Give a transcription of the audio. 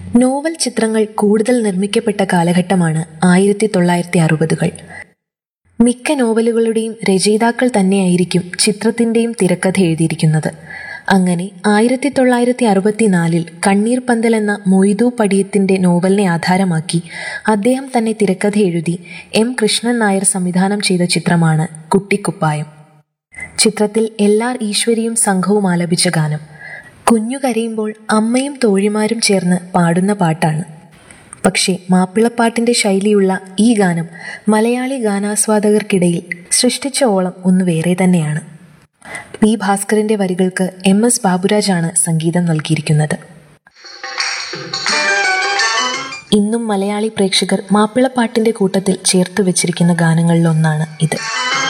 novel ചിത്രങ്ങൾ കൂടുതൽ നിർമ്മിക്കപ്പെട്ട കാലഘട്ടമാണ് ആയിരത്തി തൊള്ളായിരത്തി അറുപതുകൾ മിക്ക നോവലുകളുടെയും രചയിതാക്കൾ തന്നെയായിരിക്കും ചിത്രത്തിന്റെയും തിരക്കഥ എഴുതിയിരിക്കുന്നത് അങ്ങനെ ആയിരത്തി തൊള്ളായിരത്തി അറുപത്തിനാലിൽ കണ്ണീർ പന്തൽ എന്ന മൊയ്തു പടിയത്തിന്റെ നോവലിനെ ആധാരമാക്കി അദ്ദേഹം തന്നെ തിരക്കഥ എഴുതി എം കൃഷ്ണൻ നായർ സംവിധാനം ചെയ്ത ചിത്രമാണ് കുട്ടിക്കുപ്പായം ചിത്രത്തിൽ എല്ലാർ ഈശ്വരിയും സംഘവും ആലപിച്ച ഗാനം കുഞ്ഞു കരയുമ്പോൾ അമ്മയും തോഴിമാരും ചേർന്ന് പാടുന്ന പാട്ടാണ് പക്ഷേ മാപ്പിളപ്പാട്ടിന്റെ ശൈലിയുള്ള ഈ ഗാനം മലയാളി ഗാനാസ്വാദകർക്കിടയിൽ സൃഷ്ടിച്ച ഓളം ഒന്ന് വേറെ തന്നെയാണ് പി ഭാസ്കറിന്റെ വരികൾക്ക് എം എസ് ബാബുരാജാണ് സംഗീതം നൽകിയിരിക്കുന്നത് ഇന്നും മലയാളി പ്രേക്ഷകർ മാപ്പിളപ്പാട്ടിന്റെ കൂട്ടത്തിൽ ചേർത്ത് വെച്ചിരിക്കുന്ന ഗാനങ്ങളിലൊന്നാണ് ഇത്